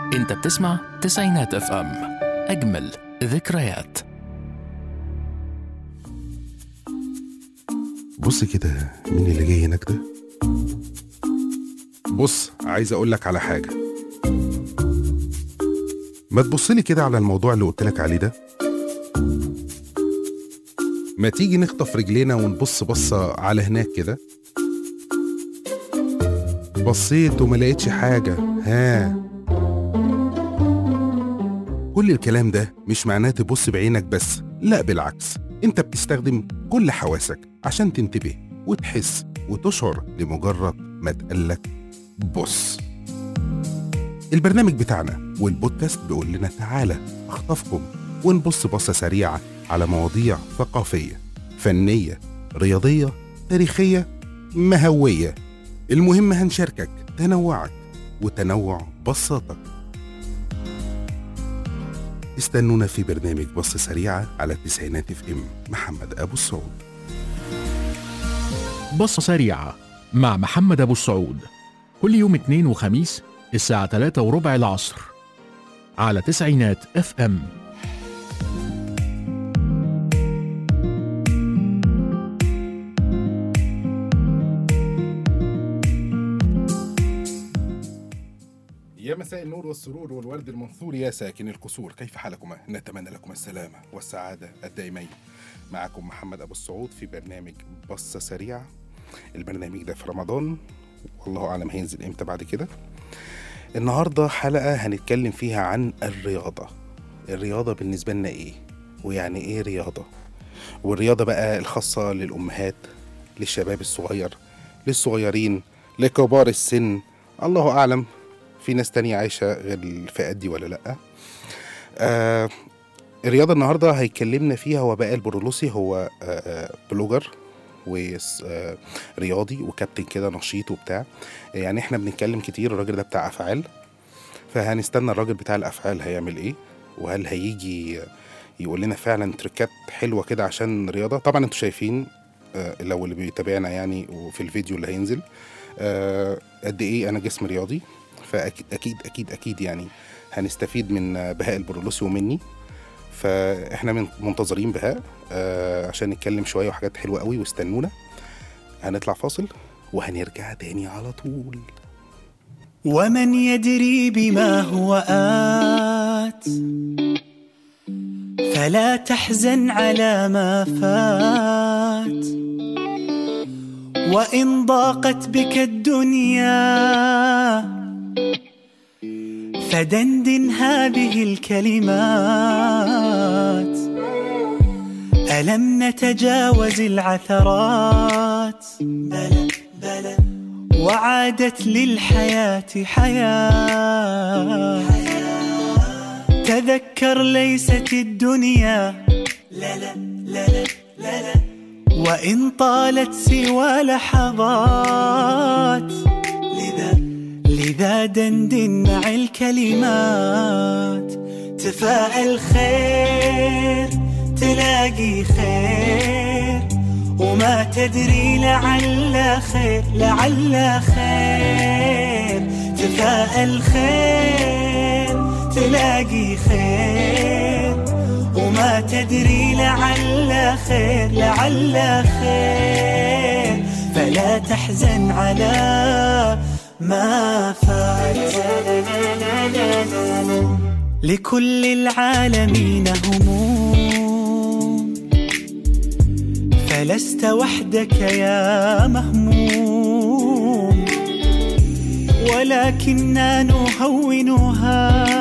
انت بتسمع تسعينات اف ام اجمل ذكريات بص كده مين اللي جاي هناك ده بص عايز اقول لك على حاجه ما تبصلي كده على الموضوع اللي قلت لك عليه ده ما تيجي نخطف رجلينا ونبص بصه على هناك كده بصيت وما لقيتش حاجه ها كل الكلام ده مش معناه تبص بعينك بس لا بالعكس انت بتستخدم كل حواسك عشان تنتبه وتحس وتشعر لمجرد ما تقلك بص البرنامج بتاعنا والبودكاست بيقول لنا تعالى اخطفكم ونبص بصة سريعة على مواضيع ثقافية فنية رياضية تاريخية مهوية المهم هنشاركك تنوعك وتنوع بصاتك استنونا في برنامج بص سريعة على التسعينات اف ام محمد أبو السعود بصة سريعة مع محمد أبو السعود كل يوم اثنين وخميس الساعة 3 وربع العصر على تسعينات اف ام يا مساء النور والسرور والورد المنثور يا ساكن القصور كيف حالكما نتمنى لكم السلامة والسعادة الدائمين معكم محمد أبو السعود في برنامج بصة سريعة البرنامج ده في رمضان والله أعلم هينزل إمتى بعد كده النهاردة حلقة هنتكلم فيها عن الرياضة الرياضة بالنسبة لنا إيه ويعني إيه رياضة والرياضة بقى الخاصة للأمهات للشباب الصغير للصغيرين لكبار السن الله أعلم في ناس تانية عايشة غير الفئات دي ولا لأ آه الرياضة النهاردة هيكلمنا فيها هو بقى البرولوسي هو آه آه بلوجر ورياضي وكابتن كده نشيط وبتاع يعني احنا بنتكلم كتير الراجل ده بتاع افعال فهنستنى الراجل بتاع الافعال هيعمل ايه وهل هيجي يقول لنا فعلا تريكات حلوه كده عشان رياضه طبعا انتوا شايفين آه، لو اللي بيتابعنا يعني وفي الفيديو اللي هينزل آه، قد ايه انا جسم رياضي فاكيد اكيد اكيد اكيد يعني هنستفيد من آه، بهاء البرولوسي ومني فاحنا من منتظرين بهاء آه، عشان نتكلم شويه وحاجات حلوه قوي واستنونا هنطلع فاصل وهنرجع تاني على طول ومن يدري بما هو آت فلا تحزن على ما فات وإن ضاقت بك الدنيا فدندن هذه الكلمات ألم نتجاوز العثرات بلى بلى وعادت للحياة حياة تذكر ليست الدنيا لا لا لا لا لا لا وإن طالت سوى لحظات لذا لذا دندن مع الكلمات تفاءل خير تلاقي خير وما تدري لعل خير لعل خير تفاءل خير تلاقي خير وما تدري لعل خير لعل خير فلا تحزن على ما فات لكل العالمين هموم فلست وحدك يا مهموم ولكننا نهونها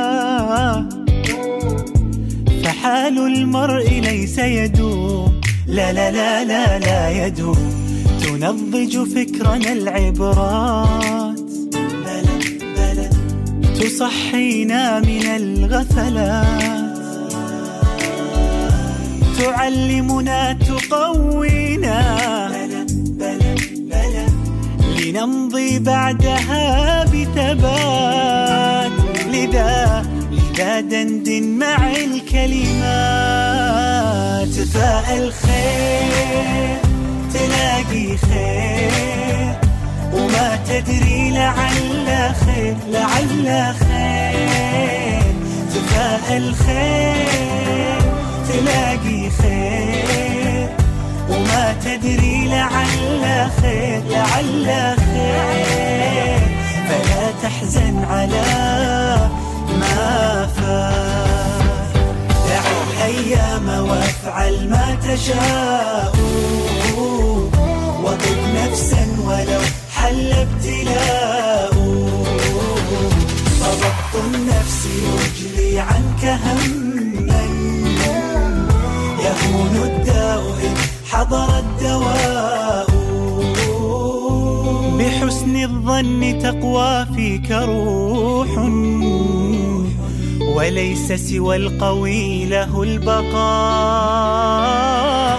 فحال المرء ليس يدوم لا لا لا لا لا يدوم تنضج فكرنا العبرات بلى بلى تصحينا من الغفلات تعلمنا تقوينا بلى بلى بلى لنمضي بعدها بثبات لذا لذا دندن مع الكلمات تفاءل خير تلاقي خير وما تدري لعل خير لعل خير تفائل خير تلاقي خير وما تدري لعل خير لعل خير فلا تحزن على ما فات دع الأيام وافعل ما تشاء وطب نفسا ولو حل ابتلاء فضبط النفس يجلي عنك هما يهون الداء إن حضر الدواء بحسن الظن تقوى فيك روح وليس سوى القوي له البقاء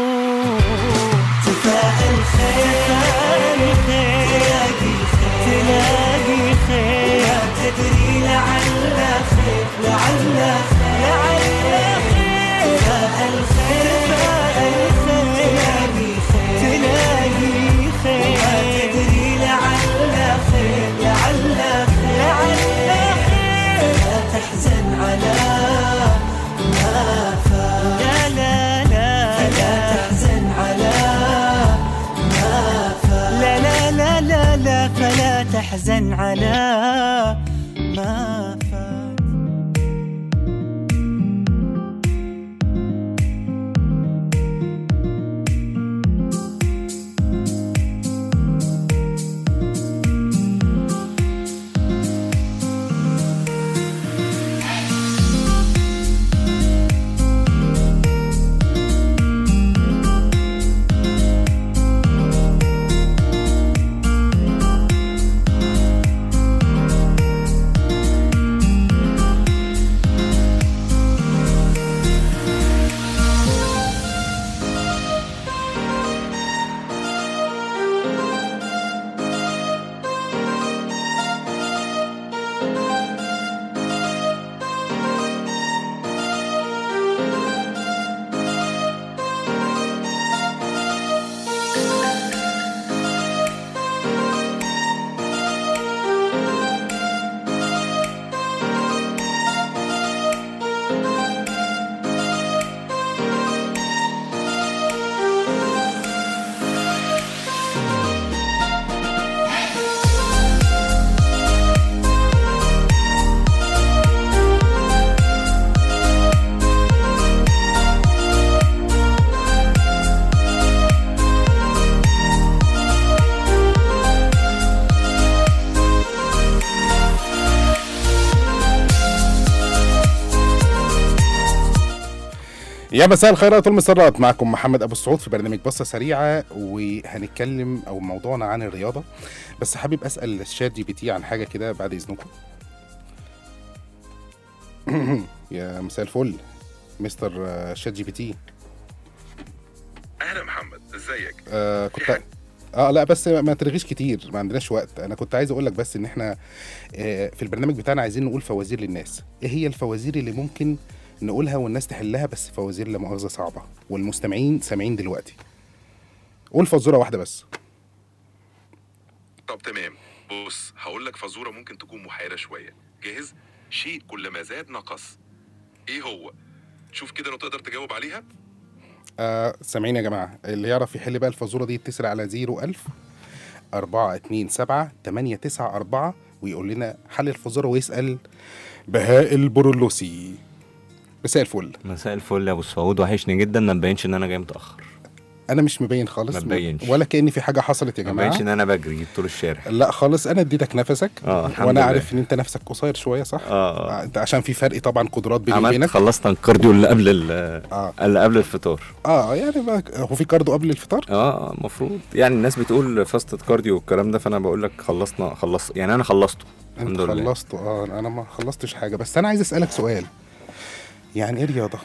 تفاءل خير تلاقي خير تلاقي خير لا تدري لعل خير لعل خير تفاءل خير تلاقي خير تلاقي خير لا تدري لعل خير لعل خير لا تحزن على ما فات لا لا لا فلا تحزن على ما فات لا لا لا لا لا فلا تحزن على ما فات يا مساء الخيرات والمسرات معكم محمد ابو السعود في برنامج بصه سريعه وهنتكلم او موضوعنا عن الرياضه بس حابب اسال الشات جي بي تي عن حاجه كده بعد اذنكم يا مساء الفل مستر آه، شات جي بي تي اهلا محمد ازيك آه في كنت حاجة. اه لا بس ما ترغيش كتير ما عندناش وقت انا كنت عايز اقول لك بس ان احنا آه في البرنامج بتاعنا عايزين نقول فوازير للناس ايه هي الفوازير اللي ممكن نقولها والناس تحلها بس فوازير لا مؤاخذه صعبه والمستمعين سامعين دلوقتي قول فزوره واحده بس طب تمام بص هقول لك فزوره ممكن تكون محيره شويه جاهز شيء كلما زاد نقص ايه هو شوف كده لو تقدر تجاوب عليها آه سامعين يا جماعه اللي يعرف يحل بقى الفزوره دي يتصل على 01000 427 894 ويقول لنا حل الفزوره ويسال بهاء البرولوسي مساء الفل مساء الفل يا ابو سعود وحشني جدا ما تبينش ان انا جاي متاخر انا مش مبين خالص ما تبينش. ولا كاني في حاجه حصلت يا ما تبينش جماعه ان انا بجري طول الشارع لا خالص انا اديتك نفسك اه الحمد وانا لله. عارف ان انت نفسك قصير شويه صح اه اه انت عشان في فرق طبعا قدرات بيني عملت وبينك خلصت الكارديو اللي قبل ال- اه اللي قبل الفطار اه يعني بقى هو في كاردو قبل الفطار اه المفروض يعني الناس بتقول فاستة كارديو والكلام ده فانا بقول لك خلصنا خلص يعني انا خلصته الحمد انت لله خلصته اه انا ما خلصتش حاجه بس انا عايز اسالك سؤال يعني ايه رياضه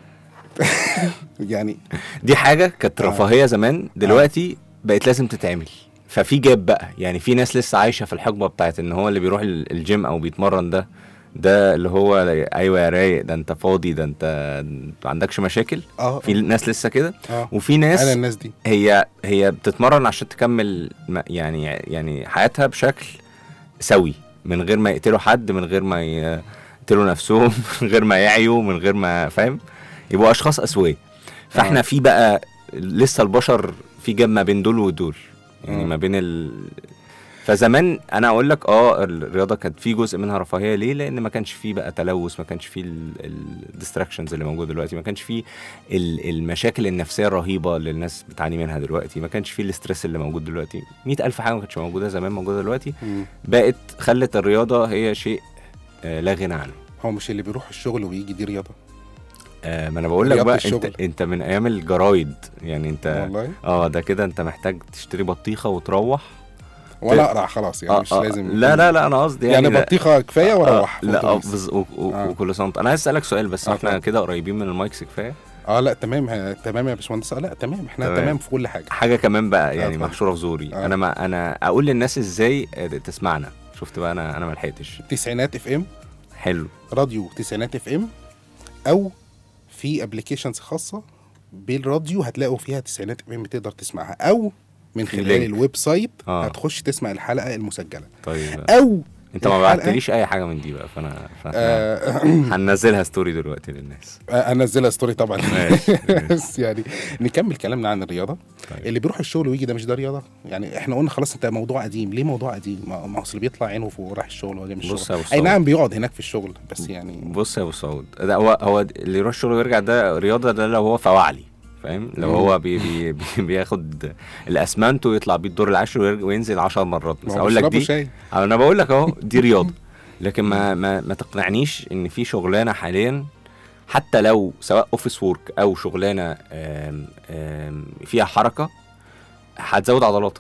يعني دي حاجه كانت رفاهيه زمان دلوقتي بقت لازم تتعمل ففي جاب بقى يعني في ناس لسه عايشه في الحقبه بتاعت ان هو اللي بيروح ال- الجيم او بيتمرن ده ده اللي هو ايوه يا رايق ده انت فاضي ده انت ما عندكش مشاكل اه في ناس لسه كده اه وفي ناس انا الناس دي هي هي بتتمرن عشان تكمل م- يعني يعني حياتها بشكل سوي من غير ما يقتلوا حد من غير ما ي... يقتلوا نفسهم من غير ما يعيوا من غير ما فاهم يبقوا اشخاص اسويه فاحنا آه. في بقى لسه البشر في جاب ما بين دول ودول يعني مم. ما بين ال فزمان انا اقول لك اه الرياضه كانت في جزء منها رفاهيه ليه لان ما كانش فيه بقى تلوث ما كانش فيه الديستراكشنز اللي موجوده دلوقتي ما كانش فيه ال- المشاكل النفسيه الرهيبه اللي الناس بتعاني منها دلوقتي ما كانش فيه الاسترس اللي موجود دلوقتي مئة ألف حاجه ما كانتش موجوده زمان موجوده دلوقتي مم. بقت خلت الرياضه هي شيء آه، لا غنى عنه هو مش اللي بيروح الشغل ويجي دي رياضه آه، ما انا بقول لك رياضة بقى الشغل. انت انت من ايام الجرايد يعني انت والله اه ده كده انت محتاج تشتري بطيخه وتروح وانا اقرا خلاص يعني آه مش آه لازم لا لا لا انا قصدي يعني, يعني, لا- بطيخه كفايه واروح آه لا آه فوتوبيس. بز... و... و... آه. وكل سنه وأنت- انا عايز اسالك سؤال بس آه، احنا اتفضل. كده قريبين من المايكس كفايه اه لا تمام ه- تمام يا باشمهندس آه، لا تمام احنا تمام. تمام, تمام في كل حاجه حاجه كمان بقى يعني اتفضل. محشوره في زوري آه. انا ما انا اقول للناس ازاي آه، تسمعنا شفت بقى انا انا ما لحقتش تسعينات اف ام حلو راديو تسعينات اف ام او في ابلكيشنز خاصه بالراديو هتلاقوا فيها تسعينات اف ام تقدر تسمعها او من في خلال لينك. الويب سايت آه. هتخش تسمع الحلقه المسجله طيب او انت ما الحلقة- بعتليش اي حاجه من دي بقى فانا فاحنا آه هننزلها ستوري دلوقتي للناس انزلها ستوري طبعا ماشي. بس يعني نكمل كلامنا عن الرياضه طيب. اللي بيروح الشغل ويجي ده مش ده رياضه يعني احنا قلنا خلاص انت موضوع قديم ليه موضوع قديم ما ما هو اصل بيطلع عينه فوق رايح الشغل وجاي من بص الشغل يا أبو اي سعود. نعم بيقعد هناك في الشغل بس يعني بص يا ابو سعود ده هو هو اللي يروح الشغل ويرجع ده رياضه ده لو هو فواعلي فاهم لو مم. هو بي بي بي بياخد الاسمنت ويطلع بيه الدور العاشر ويرجع- وينزل 10 مرات بس ما هو اقول لك بيشربوا دي شاي انا بقول لك اهو دي رياضه لكن ما ما ما تقنعنيش ان في شغلانه حاليا حتى لو سواء اوفيس وورك او شغلانه آم، آم، فيها حركه هتزود عضلاتك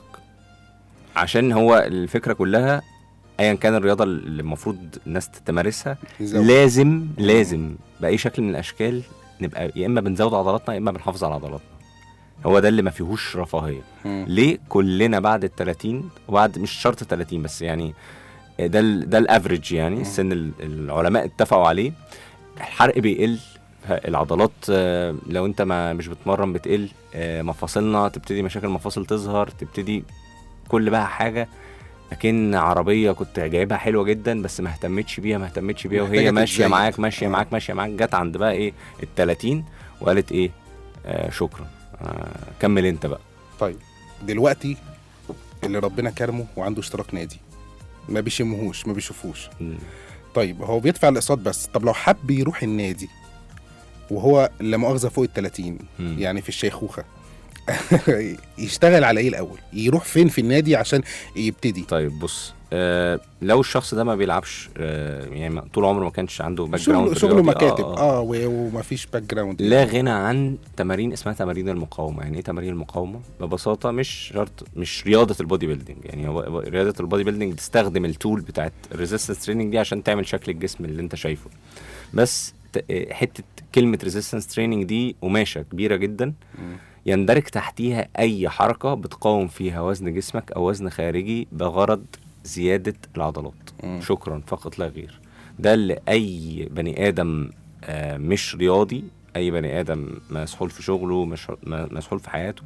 عشان هو الفكره كلها ايا كان الرياضه اللي المفروض الناس تمارسها يزود. لازم لازم باي شكل من الاشكال نبقى يا اما بنزود عضلاتنا يا اما بنحافظ على عضلاتنا هو ده اللي ما فيهوش رفاهيه مم. ليه كلنا بعد ال 30 وبعد مش شرط 30 بس يعني ده ال ده الافريج يعني السن ال- العلماء اتفقوا عليه الحرق بيقل العضلات آه، لو انت ما مش بتمرن بتقل آه، مفاصلنا تبتدي مشاكل المفاصل تظهر تبتدي كل بقى حاجه لكن عربيه كنت جايبها حلوه جدا بس ما اهتمتش بيها ما اهتمتش بيها وهي محتاجة ماشيه تتزين. معاك ماشيه آه. معاك ماشيه معاك جت عند بقى ايه ال 30 وقالت ايه آه شكرا آه كمل انت بقى طيب دلوقتي اللي ربنا كرمه وعنده اشتراك نادي ما بيشمهوش ما بيشوفوش مم. طيب هو بيدفع الاقساط بس طب لو حب يروح النادي وهو لا مؤاخذه فوق ال 30 مم. يعني في الشيخوخه يشتغل على ايه الاول يروح فين في النادي عشان يبتدي طيب بص آه لو الشخص ده ما بيلعبش آه يعني ما- طول عمره ما كانش عنده باك جراوند شغله شغله رياضي، مكاتب آه آه. اه, و- ومفيش باك جراوند لا غنى عن تمارين اسمها تمارين المقاومه يعني ايه تمارين المقاومه ببساطه مش شرط مش رياضه البودي بيلدينج يعني هو رياضه البودي بيلدينج تستخدم التول بتاعت الريزيستنس تريننج دي عشان تعمل شكل الجسم اللي انت شايفه بس ت- آه، حته كلمه ريزيستنس تريننج دي قماشه كبيره جدا يندرج تحتيها اي حركه بتقاوم فيها وزن جسمك او وزن خارجي بغرض زياده العضلات مم. شكرا فقط لا غير ده اللي اي بني ادم آه، مش رياضي اي بني ادم مسحول في شغله مش م- مسحول في حياته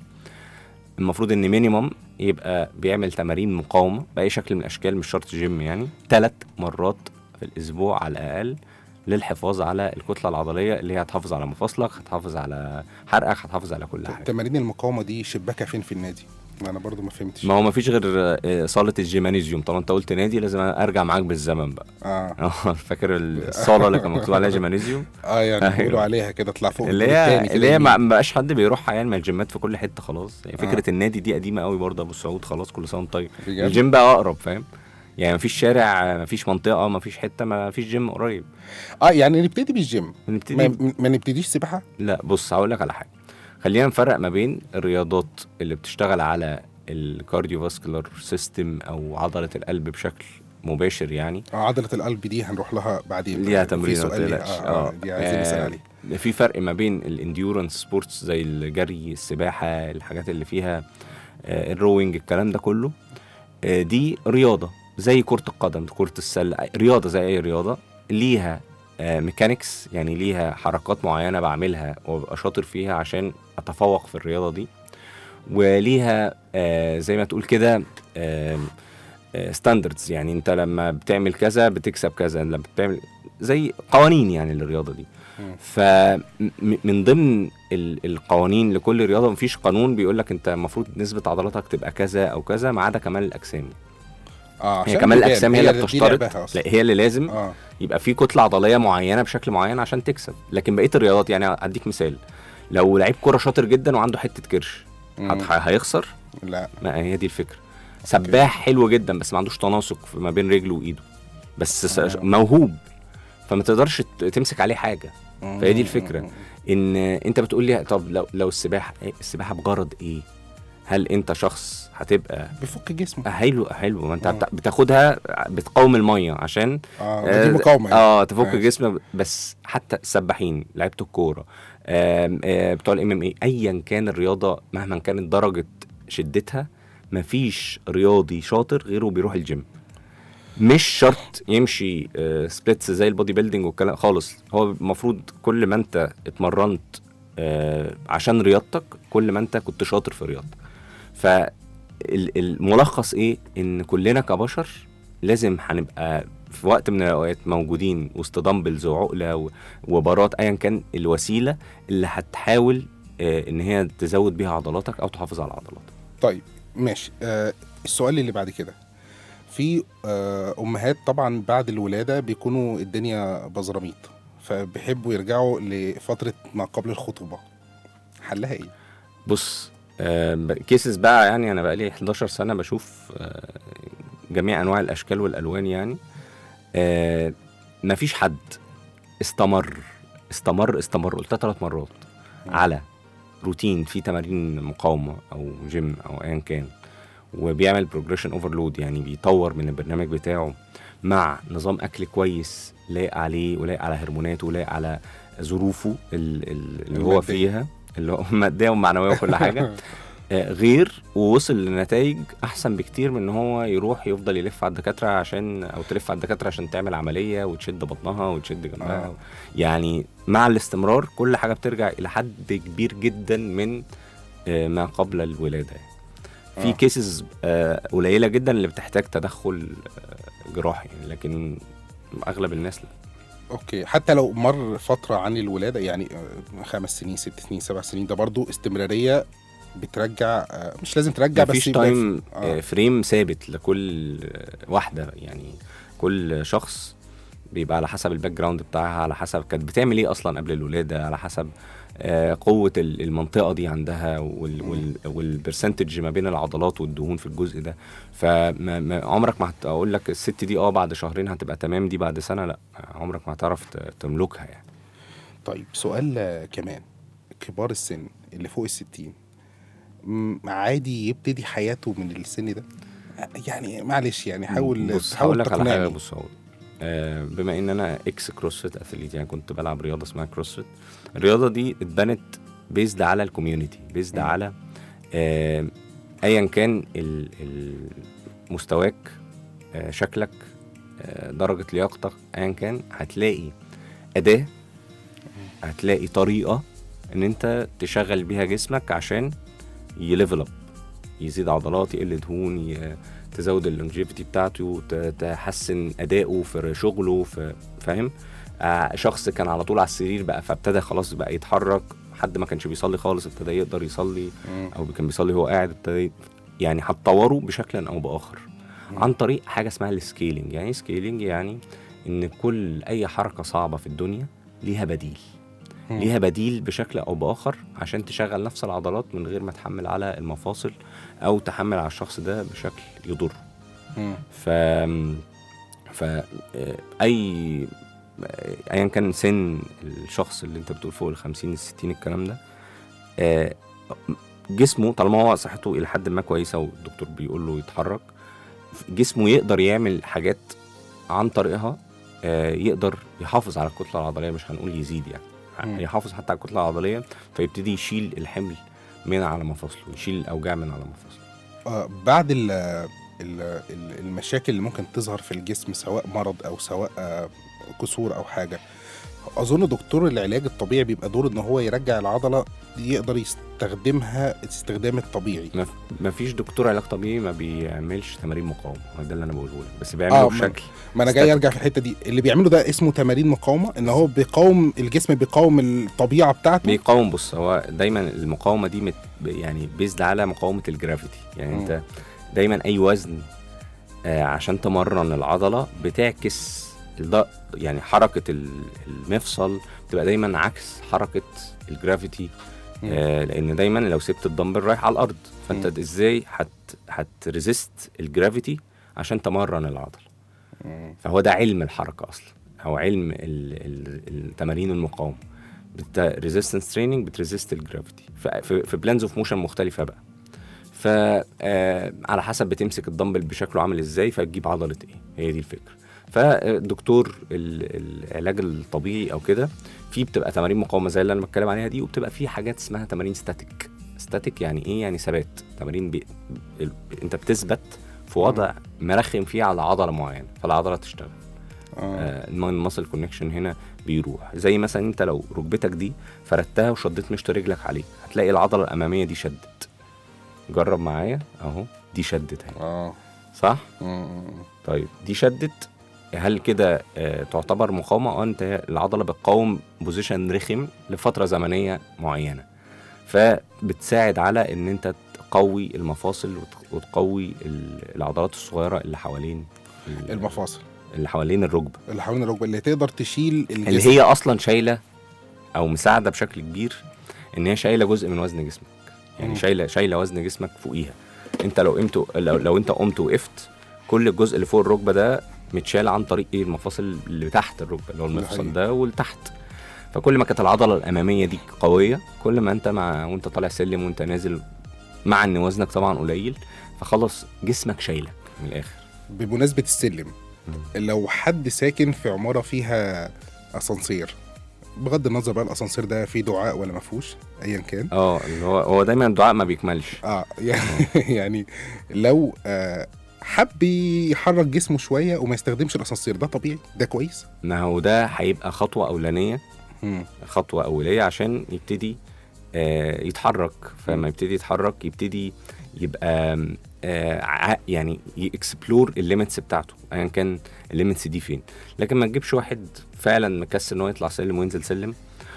المفروض ان مينيمم يبقى بيعمل تمارين مقاومه باي شكل من الاشكال مش شرط جيم يعني ثلاث مرات في الاسبوع على الاقل للحفاظ على الكتله العضليه اللي هي هتحافظ على مفاصلك هتحافظ على حرقك هتحافظ على كل حاجه تمارين المقاومه دي شباكه فين في النادي ما انا برضو ما فهمتش ما هو ما فيش غير آه، صاله الجيمانيزيوم طالما انت قلت نادي لازم ارجع معاك بالزمن بقى اه اه فاكر الصاله اللي كان مكتوب عليها جيمانيزيوم اه يعني أيوة. بيقولوا عليها كده اطلع فوق اللي الدور هي التاني كده اللي هي يمين. ما ما بقاش حد بيروحها يعني ما الجيمات في كل حته خلاص يعني فكره آه. النادي دي قديمه قوي برضه ابو سعود خلاص كل سنه وانت طيب بجد؟ الجيم بقى اقرب فاهم يعني مفيش شارع مفيش منطقه مفيش حته مفيش جيم قريب اه يعني نبتدي بالجيم نبتدي ما, ما نبتديش سباحه لا بص هقول لك على حاجه خلينا نفرق ما بين الرياضات اللي بتشتغل على الكارديو فاسكولار سيستم او عضله القلب بشكل مباشر يعني آه عضله القلب دي هنروح لها بعدين ليها في تمرين ما سؤال ليها. تقلقش آه, آه دي عايزين نسال عليه في فرق ما بين الانديورنس سبورتس زي الجري السباحه الحاجات اللي فيها آه، الروينج الكلام ده كله آه، دي رياضه زي كره القدم كره السله رياضه زي اي رياضه ليها ميكانيكس يعني ليها حركات معينه بعملها وببقى شاطر فيها عشان اتفوق في الرياضه دي وليها آه، زي ما تقول كده آه، ستاندردز يعني انت لما بتعمل كذا بتكسب كذا لما بتعمل زي قوانين يعني للرياضه دي مم. فمن ضمن ال- القوانين لكل رياضه مفيش قانون بيقول لك انت المفروض نسبه عضلاتك تبقى كذا او كذا ما عدا كمال الاجسام اه هي عشان كمال تبان. الاجسام هي اللي دي بتشترط لعبها أصلاً. لا هي اللي لازم اه يبقى في كتله عضليه معينه بشكل معين عشان تكسب لكن بقيه الرياضات يعني اديك مثال لو لعيب كوره شاطر جدا وعنده حته كرش مم. هت- هيخسر لا ما هي دي الفكره سباح حلو جدا بس ما عندوش تناسق في- ما بين رجله وايده بس س- آه. موهوب فما تقدرش ت- تمسك عليه حاجه فهي دي الفكرة. مم. ان انت بتقول لي طب لو لو السباحه إيه؟ السباحه بغرض ايه هل انت شخص هتبقى بيفك جسمه حلو حلو ما انت آه. بت- بتاخدها بتقاوم الميه عشان اه دي مقاومه يعني. اه تفك ماشي. الجسم بس حتى السباحين لعيبه الكوره آم، آه، بتوع الام ام اي ايا كان الرياضه مهما كانت درجه شدتها مفيش رياضي شاطر غيره بيروح الجيم مش شرط يمشي سبليتس زي البودي بيلدينج والكلام خالص هو المفروض كل ما انت اتمرنت آه، عشان رياضتك كل ما انت كنت شاطر في رياضتك فالملخص ايه ان كلنا كبشر لازم هنبقى في وقت من الاوقات موجودين وسط دمبلز وعقله و- وبارات ايا كان الوسيله اللي هتحاول آه، ان هي تزود بيها عضلاتك او تحافظ على عضلاتك طيب ماشي آه السؤال اللي بعد كده في آه امهات طبعا بعد الولاده بيكونوا الدنيا بزراميط فبيحبوا يرجعوا لفتره ما قبل الخطوبه حلها ايه بص كيسز بقى يعني انا بقى لي 11 سنه بشوف آه، جميع انواع الاشكال والالوان يعني آه، مفيش حد استمر استمر استمر قلتها ثلاث مرات مم. على روتين فيه تمارين مقاومه او جيم او ايا كان وبيعمل بروجريشن اوفرلود يعني بيطور من البرنامج بتاعه مع نظام اكل كويس لايق عليه ولايق على هرموناته ولايق على ظروفه ال- ال- اللي هو المادية. فيها اللي هو ماديه ومعنويه وكل حاجه آه، غير ووصل لنتائج احسن بكتير من ان هو يروح يفضل يلف على الدكاتره عشان او تلف على الدكاتره عشان تعمل عمليه وتشد بطنها وتشد جنبها آه. يعني مع الاستمرار كل حاجه بترجع الى حد كبير جدا من آه، ما قبل الولاده يعني. في آه. كيسز قليله جدا اللي بتحتاج تدخل آه، جراحي لكن اغلب الناس لا اوكي حتى لو مر فتره عن الولاده يعني آه، خمس سنين ست سنين سبع سنين ده برضو استمراريه بترجع آه، مش لازم ترجع بس مفيش يبقى في- تايم آه. فريم ثابت لكل آه، واحده يعني كل شخص بيبقى على حسب الباك جراوند بتاعها على حسب كانت بتعمل ايه اصلا قبل الولاده على حسب آه، قوه ال- المنطقه دي عندها وال- وال- والبرسنتج ما بين العضلات والدهون في الجزء ده فعمرك ما هتقول لك الست دي اه بعد شهرين هتبقى تمام دي بعد سنه لا عمرك ما هتعرف ت- تملكها يعني طيب سؤال آه، كمان كبار السن اللي فوق الستين م- عادي يبتدي حياته من السن ده آه، يعني معلش يعني حاول بص حاول هقول لك على حاجه تقنعني. بص هقول آه بما ان انا اكس كروسفيت اثليت يعني كنت بلعب رياضه اسمها كروسفيت الرياضه دي اتبنت بيزد على الكوميونتي بيزد مم. على آه ايا كان ال- ال- مستواك آه شكلك آه درجه لياقتك ايا كان هتلاقي اداه هتلاقي طريقه ان انت تشغل بيها جسمك عشان يليفل اب يزيد عضلات يقل دهون ي- تزود اللونجيفيتي بتاعته ت- تحسن اداؤه في شغله في فاهم آه شخص كان على طول على السرير بقى فابتدى خلاص بقى يتحرك حد ما كانش بيصلي خالص ابتدى يقدر يصلي مم. او كان بيصلي وهو قاعد ابتدى يعني هتطوره بشكل او باخر عن طريق حاجه اسمها السكيلينج يعني سكيلينج يعني ان كل اي حركه صعبه في الدنيا ليها بديل مم. ليها بديل بشكل او باخر عشان تشغل نفس العضلات من غير ما تحمل على المفاصل او تحمل على الشخص ده بشكل يضره مم. ف ف آه، اي ايا كان سن الشخص اللي انت بتقول فوق ال 50 ال 60 الكلام ده آه، جسمه طالما هو صحته الى حد ما كويسه والدكتور بيقول له يتحرك جسمه يقدر يعمل حاجات عن طريقها آه، يقدر يحافظ على الكتله العضليه مش هنقول يزيد مم. يعني يحافظ حتى على الكتله العضليه فيبتدي يشيل الحمل من على مفاصله يشيل الاوجاع من على مفاصله آه بعد ال ال ال- المشاكل اللي ممكن تظهر في الجسم سواء مرض او سواء آه كسور او حاجه اظن دكتور العلاج الطبيعي بيبقى دور ان هو يرجع العضله يقدر يستخدمها الاستخدام الطبيعي ما ما فيش دكتور علاج طبيعي ما بيعملش تمارين مقاومه هو ده اللي انا بقوله لك بس بيعمله آه، آه ما- بشكل ما انا جاي static. ارجع في الحته دي اللي بيعمله ده اسمه تمارين مقاومه ان هو بيقاوم الجسم بيقاوم الطبيعه بتاعته بيقاوم بص هو دايما المقاومه دي مت يعني بيزد على مقاومه الجرافيتي يعني مم. انت دايما اي وزن آه عشان تمرن العضله بتعكس الض- يعني حركه ال- المفصل بتبقى دايما عكس حركه الجرافيتي مم. آه لان دايما لو سبت الدمبل رايح على الارض فانت مم. ازاي هت هتريزيست الجرافيتي عشان تمرن العضله مم. فهو ده علم الحركه اصلا او علم ال ال التمارين المقاومه ريزيستنس تريننج بتريزيست الجرافيتي في في بلانز اوف موشن مختلفه بقى ف آه، على حسب بتمسك الدمبل بشكله عامل ازاي فتجيب عضله ايه هي دي الفكره فالدكتور ال- العلاج الطبيعي او كده في بتبقى تمارين مقاومه زي اللي انا بتكلم عليها دي وبتبقى في حاجات اسمها تمارين ستاتيك ستاتيك يعني ايه يعني ثبات تمارين بي... ال- انت بتثبت في وضع مرخم فيه على عضله معينه فالعضله تشتغل آه. المايند ماسل كونكشن هنا بيروح زي مثلا انت لو ركبتك دي فردتها وشديت مشط رجلك عليه هتلاقي العضله الاماميه دي شدت جرب معايا اهو دي شدت اهي اه صح مم. طيب دي شدت هل كده آه تعتبر مقاومه اه انت العضله بتقاوم بوزيشن رخم لفتره زمنيه معينه فبتساعد على ان انت تقوي المفاصل وت- وتقوي ال- العضلات الصغيره اللي حوالين ال- المفاصل اللي حوالين الركبه اللي حوالين الركبه اللي تقدر تشيل الجسم اللي هي اصلا شايله او مساعده بشكل كبير ان هي شايله جزء من وزن جسمك يعني مم. شايله شايله وزن جسمك فوقيها انت لو قمت لو, لو انت قمت وقفت كل الجزء اللي فوق الركبه ده متشال عن طريق ايه المفاصل اللي تحت الركبه اللي هو ده المفصل حقيقي. ده والتحت فكل ما كانت العضله الاماميه دي قويه كل ما انت مع وانت طالع سلم وانت نازل مع ان وزنك طبعا قليل فخلاص جسمك شايلك من الاخر بمناسبه السلم لو حد ساكن في عماره فيها اسانسير بغض النظر بقى الاسانسير ده فيه دعاء ولا ما فيهوش ايا كان اه اللي هو هو دايما الدعاء ما بيكملش اه يعني, يعني لو آه حب يحرك جسمه شويه وما يستخدمش الاسانسير ده طبيعي ده كويس ما هو ده هيبقى خطوه اولانيه مم. خطوه اوليه عشان يبتدي آه، يتحرك فلما يبتدي يتحرك يبتدي يبقى آم، آه، ع- يعني يكسبلور الليميتس بتاعته ايا كان الليميتس دي فين لكن ما تجيبش واحد فعلا مكسل ان هو يطلع سلم وينزل سلم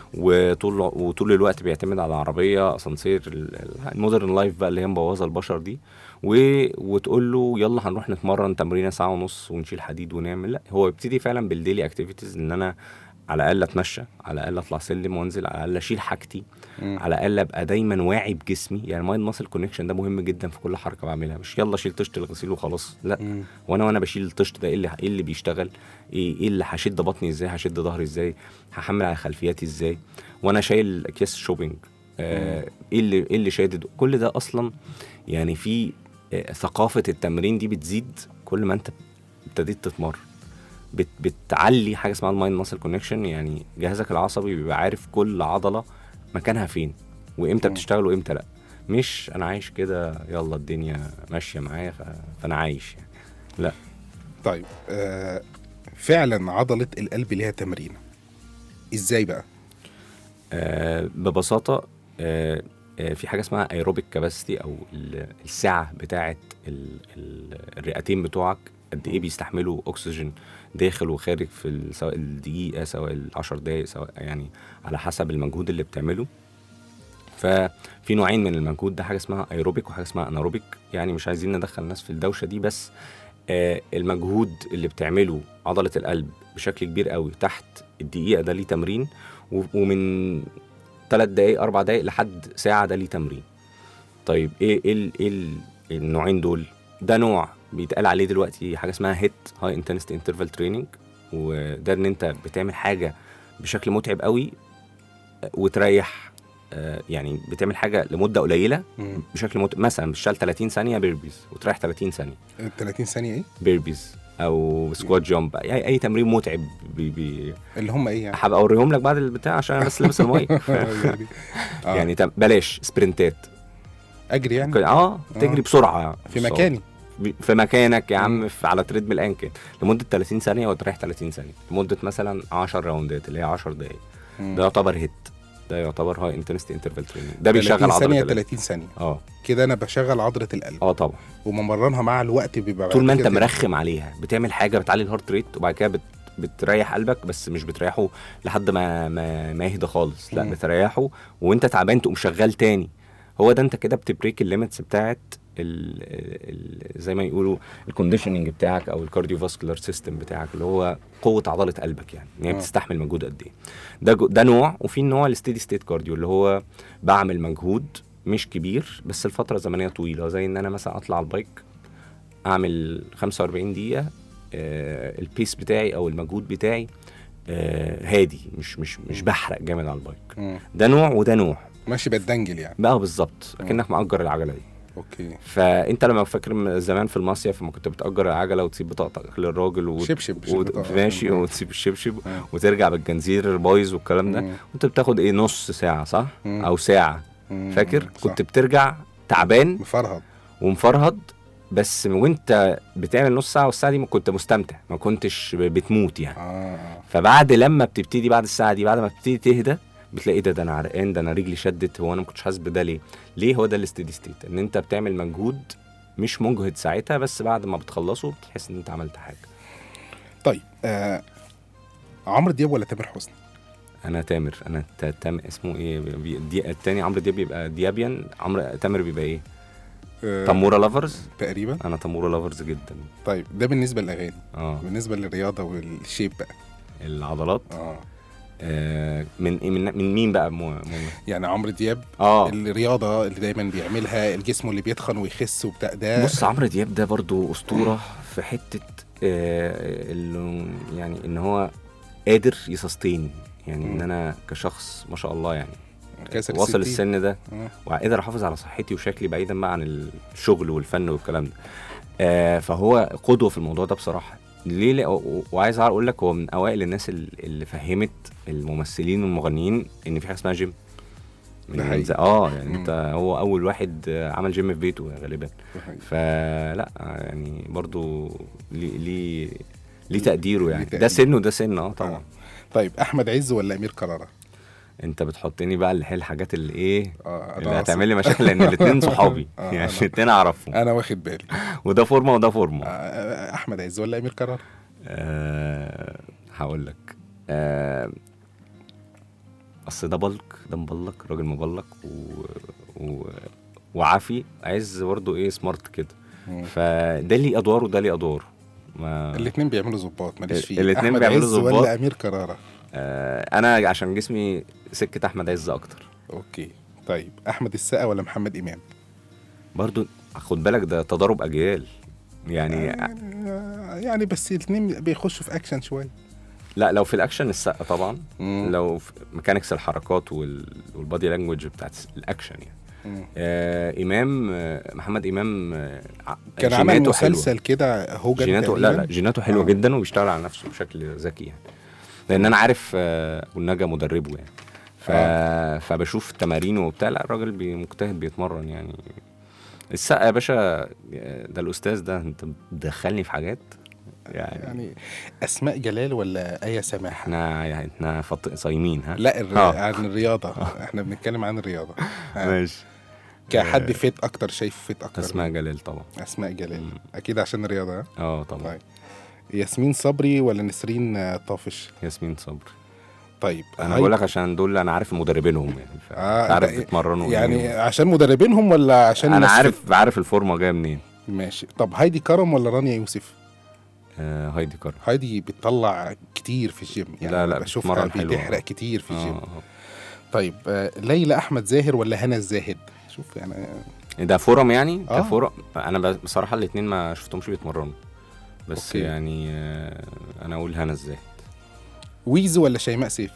وطول وطول الوقت بيعتمد على عربيه اسانسير ال- ال- المودرن لايف بقى اللي هي مبوظه البشر دي و... وتقول له يلا هنروح نتمرن تمرينه ساعه ونص ونشيل حديد ونعمل لا هو يبتدي فعلا بالديلي اكتيفيتيز ان انا على الاقل اتمشى على الاقل اطلع سلم وانزل على الاقل اشيل حاجتي مم. على الاقل ابقى دايما واعي بجسمي يعني مايند ماسل كونكشن ده مهم جدا في كل حركه بعملها مش يلا شيل طشت الغسيل وخلاص لا مم. وانا وانا بشيل الطشت ده ايه اللي ايه اللي بيشتغل ايه ايه اللي هشد بطني ازاي هشد ظهري ازاي هحمل على خلفياتي ازاي وانا شايل اكياس شوبينج آه ايه اللي ايه اللي شادد كل ده اصلا يعني في آه ثقافه التمرين دي بتزيد كل ما انت ابتديت تتمرن بت بتعلي حاجه اسمها المايند ماسل كونكشن يعني جهازك العصبي بيبقى عارف كل عضله مكانها فين وامتى مم. بتشتغل وامتى لا مش انا عايش كده يلا الدنيا ماشيه معايا ف... فانا عايش يعني لا طيب آه فعلا عضله القلب ليها تمرين ازاي بقى آه ببساطه آه آه في حاجه اسمها ايروبيك كاباسيتي او ال- السعه بتاعه ال- ال- الرئتين بتوعك قد ايه بيستحملوا اكسجين داخل وخارج في ال- سواء الدقيقه سواء العشر دقايق سواء يعني على حسب المجهود اللي بتعمله ففي نوعين من المجهود ده حاجه اسمها ايروبيك وحاجه اسمها اناروبيك يعني مش عايزين ندخل الناس في الدوشه دي بس آه المجهود اللي بتعمله عضله القلب بشكل كبير قوي تحت الدقيقه ده ليه تمرين و- ومن ثلاث دقايق اربع دقايق لحد ساعه ده ليه تمرين طيب ايه ايه ال- ايه ال- النوعين دول ده نوع بيتقال عليه دلوقتي حاجه اسمها هيت هاي انتنسيتي انترفال تريننج وده ان انت بتعمل حاجه بشكل متعب قوي آه، وتريح آه، يعني بتعمل حاجه لمده قليله مم. بشكل متعب مثلا بتشتغل 30 ثانيه بيربيز وتريح 30 ثانيه 30 ثانيه ايه بيربيز او سكوات جامب اي اي تمرين متعب بي بي اللي هم ايه يعني هبقى اوريهم لك بعد البتاع عشان انا بس لابس المايك يعني, آه. يعني تم- بلاش سبرنتات اجري يعني كده- اه تجري آه. بسرعه في بسرعة. مكاني في مكانك يا عم في على تريد ميل ايا كان لمده 30 ثانيه وتريح 30 ثانيه لمده مثلا 10 راوندات اللي هي 10 دقائق مم. ده يعتبر هيت ده يعتبر هاي انتنستي انترفال تريننج ده 30 بيشغل عضله ثانيه القلب 30 ثانيه اه كده انا بشغل عضله القلب اه طبعا وممرنها مع الوقت بيبقى طول بعد ما انت كده مرخم عليها بتعمل حاجه بتعلي الهارت ريت وبعد كده بت بتريح قلبك بس مش بتريحه لحد ما ما, ما يهدى خالص لا مم. بتريحه وانت تعبان تقوم شغال تاني هو ده انت كده بتبريك الليميتس بتاعت ال ال زي ما يقولوا الكونديشننج بتاعك او الكارديو فاسكولار سيستم بتاعك اللي هو قوه عضله قلبك يعني ان هي آه. بتستحمل مجهود قد ايه ده جو- ده نوع وفي النوع الستيدي ستيت كارديو اللي هو بعمل مجهود مش كبير بس الفتره زمنيه طويله زي ان انا مثلا اطلع على البايك اعمل 45 دقيقه آه البيس بتاعي او المجهود بتاعي آه هادي مش مش مش بحرق جامد على البايك مم. ده نوع وده نوع ماشي بتدنجل يعني بقى بالظبط اكنك مأجر العجله دي اوكي فانت لما فاكر من زمان في المصيف لما كنت بتأجر العجله وتسيب بطاقتك للراجل و... شبشب و... بطاقة. ماشي مم. وتسيب الشبشب مم. وترجع بالجنزير بايظ والكلام ده مم. وانت بتاخد ايه نص ساعه صح مم. او ساعه مم. فاكر صح. كنت بترجع تعبان مفرهد ومفرهد بس وانت بتعمل نص ساعه والساعه دي ما كنت مستمتع ما كنتش بتموت يعني اه اه فبعد لما بتبتدي بعد الساعه دي بعد ما بتبتدي تهدى بتلاقي ده ده انا عرقان ده انا رجلي شدت هو انا ما كنتش حاسس بده ليه؟ ليه هو ده الاستدي ستيت ان انت بتعمل مجهود مش مجهد ساعتها بس بعد ما بتخلصه بتحس ان انت عملت حاجه طيب آه عمرو دياب ولا تامر حسني؟ انا تامر انا تا- تام اسمه ايه بي... دي... التاني عمرو دياب بيبقى ديابيان عمرو تامر بيبقى ايه؟ آه تموره لافرز تقريبا انا تموره لافرز جدا طيب ده بالنسبه للاغاني اه بالنسبه للرياضه والشيب بقى العضلات اه آه من إيه؟ من, من مين بقى مو... مو... يعني عمرو دياب اه الرياضه اللي دايما بيعملها الجسم اللي بيتخن ويخس وبتاع ده بص عمرو دياب ده برضو اسطوره في حته آه اللي يعني ان هو قادر يسستين يعني ان مم. انا كشخص ما شاء الله يعني كسر وصل الستين. السن ده آه. وقادر احافظ على صحتي وشكلي بعيدا بقى عن الشغل والفن والكلام ده آه فهو قدوه في الموضوع ده بصراحه ليه لا و- وعايز اقول لك هو من اوائل الناس ال- اللي فهمت الممثلين والمغنيين ان في حاجه اسمها جيم من ده حقيقي. ز- اه يعني مم. انت هو اول واحد آه، عمل جيم في بيته غالبا ده حقيقي. فلا يعني برضو ليه ليه ليه تقديره يعني تقدير. ده سن وده سن اه طبعا آه. طيب احمد عز ولا امير كرارة؟ انت بتحطني بقى اللي هي الحاجات اللي ايه اه اللي أنا هتعمل لي مشاكل لان الاثنين صحابي آه، يعني أنا- الاثنين اعرفهم انا واخد بالي وده فورمه وده فورمه آه، احمد عز ولا امير كرارة؟ أه هقول لك أه اصل ده بلق ده مبلق راجل مبلق و... و... وعافي عايز برضه ايه سمارت كده مم. فده ليه ادوار وده ليه ادوار ما الاثنين بيعملوا ظباط ماليش فيه الاتنين أحمد بيعملوا عز ظباط. ولا امير كرارة؟ آه انا عشان جسمي سكه احمد عز اكتر اوكي طيب احمد السقا ولا محمد امام؟ برضو خد بالك ده تضارب اجيال يعني آه، يعني بس الاثنين بيخشوا في اكشن شويه لا لو في الاكشن السقا طبعا مم. لو في ميكانكس الحركات وال... والبادي لانجوج بتاعت الاكشن يعني مم. آه امام آه محمد امام آه ع- كان عمل جيناته حلوة. مسلسل كده هوجن جيناته لا لا تقريباً. جيناته حلوه آه. جدا وبيشتغل على نفسه بشكل ذكي يعني لان انا عارف آه والنجا مدربه يعني ف... آه. فبشوف تمارينه وبتاع لا الراجل بي- مجتهد بيتمرن يعني السقا يا باشا ده الاستاذ ده انت بتدخلني في حاجات يعني, يعني يعني اسماء جلال ولا ايه سماح احنا يعني احنا فط... صايمين ها لا الر... آه. عن الرياضه احنا بنتكلم عن الرياضه آه. ماشي كحد فيت اكتر شايف فيت اكتر اسماء مين؟ جلال طبعا اسماء جلال مم. اكيد عشان الرياضه ها؟ اه طبعا طيب ياسمين صبري ولا نسرين آه، طافش ياسمين صبري طيب انا هاي- بقول لك عشان دول انا عارف مدربينهم يعني آه، عارف أنت- بيتمرنوا يعني إيه. عشان مدربينهم ولا عشان انا ناس عارف عارف الفورمه جايه منين فت؟ ماشي طب هايدي كرم ولا رانيا يوسف آه هايدي كرم هايدي بتطلع كتير في الجيم يعني لا، لا، بشوفها بتتمرن حلو. بتحرق كتير في الجيم آه. طيب آه، ليلى احمد زاهر ولا هنا الزاهد شوف يعني ده فورم يعني آه. كفورم انا ب- بصراحه الاثنين ما شفتهمش بيتمرنوا بس أوكي. أوكي. يعني آه، انا اقول هنا ازاي ويزو ولا شيماء سيف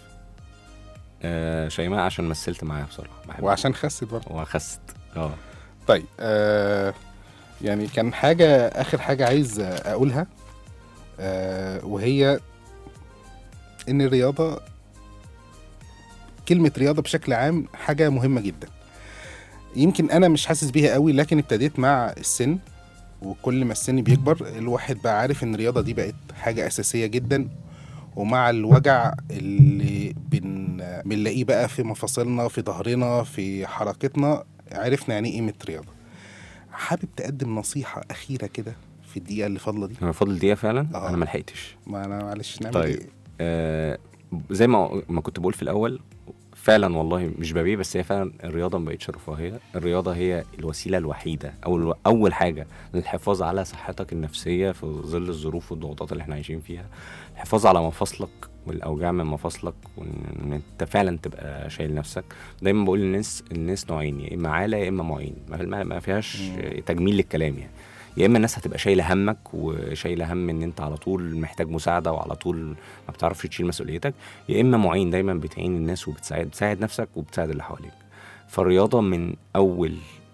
آه شيماء عشان مثلت معاها بصراحه بحب وعشان خست برضه وخست اه طيب آه يعني كان حاجة آخر حاجة عايز آه، أقولها آه وهي إن الرياضة كلمة رياضة بشكل عام حاجة مهمة جدا يمكن أنا مش حاسس بيها قوي لكن ابتديت مع السن وكل ما السن بيكبر الواحد بقى عارف ان الرياضه دي بقت حاجه اساسيه جدا ومع الوجع اللي بن... بنلاقيه بقى في مفاصلنا في ظهرنا في حركتنا عرفنا يعني ايه قيمه رياضه حابب تقدم نصيحه اخيره كده في الدقيقه اللي فاضله دي انا فاضل دقيقه فعلا آه. انا ما لحقتش ما انا معلش نعمل طيب. ايه آه زي ما ما كنت بقول في الاول فعلا والله مش ببيه بس هي فعلا الرياضه ما بقتش رفاهيه الرياضه هي الوسيله الوحيده او الو- اول حاجه للحفاظ على صحتك النفسيه في ظل الظروف والضغوطات اللي احنا عايشين فيها الحفاظ على مفاصلك والاوجاع من مفاصلك وان انت فعلا تبقى شايل نفسك دايما بقول للناس الناس نوعين يا اما عاله يا اما معين ما- ما ما فيهاش تجميل للكلام يعني يا اما الناس هتبقى شايله همك وشايله هم ان انت على طول محتاج مساعده وعلى طول ما بتعرفش تشيل مسؤوليتك يا اما معين دايما بتعين الناس وبتساعد بتساعد نفسك وبتساعد اللي حواليك فالرياضه من اول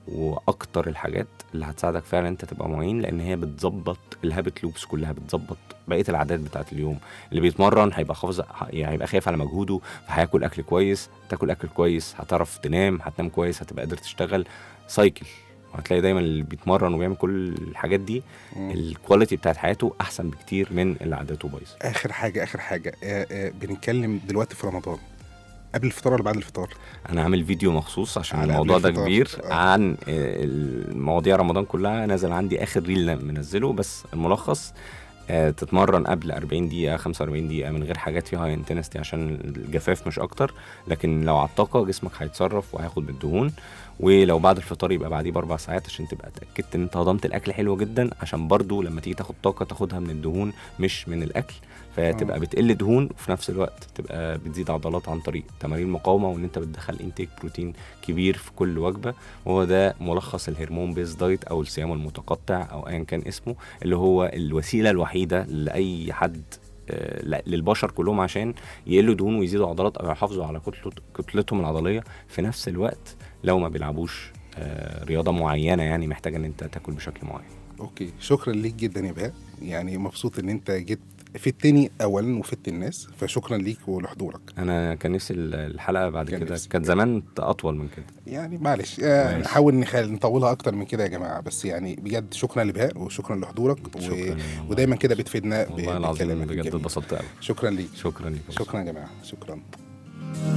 واكتر الحاجات اللي هتساعدك فعلا انت تبقى معين لان هي بتظبط الهابت لوبس كلها بتظبط بقيه العادات بتاعت اليوم اللي بيتمرن هيبقى حافظ يعني هيبقى خايف على مجهوده فهياكل اكل كويس تاكل اكل كويس هتعرف تنام هتنام كويس هتبقى قادر تشتغل سايكل وهتلاقي دايما اللي بيتمرن وبيعمل كل الحاجات دي الكواليتي بتاعت حياته احسن بكتير من اللي عاداته بايظه اخر حاجه اخر حاجه آه آه بنتكلم دلوقتي في رمضان قبل الفطار ولا بعد الفطار انا عامل فيديو مخصوص عشان على الموضوع قبل ده الفطار. كبير آه. عن آه، مواضيع رمضان كلها نازل عندي اخر ريل منزله بس الملخص آه، تتمرن قبل 40 دقيقة 45 دقيقة من غير حاجات فيها هاي انتنستي عشان الجفاف مش أكتر لكن لو على الطاقة جسمك هيتصرف وهياخد بالدهون ولو بعد الفطار يبقى بعديه بأربع ساعات عشان تبقى اتأكدت إن أنت هضمت الأكل حلو جدا عشان برضو لما تيجي تاخد طاقة تاخدها من الدهون مش من الأكل فتبقى آه. بتقل دهون وفي نفس الوقت تبقى بتزيد عضلات عن طريق تمارين مقاومة وإن أنت بتدخل انتيك بروتين كبير في كل وجبة وهو ده ملخص الهرمون بيز دايت أو الصيام المتقطع أو أيا كان اسمه اللي هو الوسيله الوحيده لاي حد آه، لا- للبشر كلهم عشان يقلوا دهون ويزيدوا عضلات او يحافظوا على كتلة كتلتهم العضليه في نفس الوقت لو ما بيلعبوش آه، رياضه معينه يعني محتاجه ان انت تاكل بشكل معين اوكي شكرا ليك جدا يا بهاء يعني مبسوط ان انت جيت فدتني اولا وفدت الناس فشكرا ليك ولحضورك انا كان نفسي ال- الحلقه بعد كان كده نفسي. كانت زمان اطول من كده يعني معلش آه، ماشي. نحاول نخل... نطولها اكتر من كده يا جماعه بس يعني بجد شكرا لبهاء وشكرا لحضورك و... شكرا والله. ودايما كده بتفيدنا ب- والله العظيم بكلامك بجد الجميل. اتبسطت قوي شكرا ليك شكرا ليك شكرا يا جماعه شكرا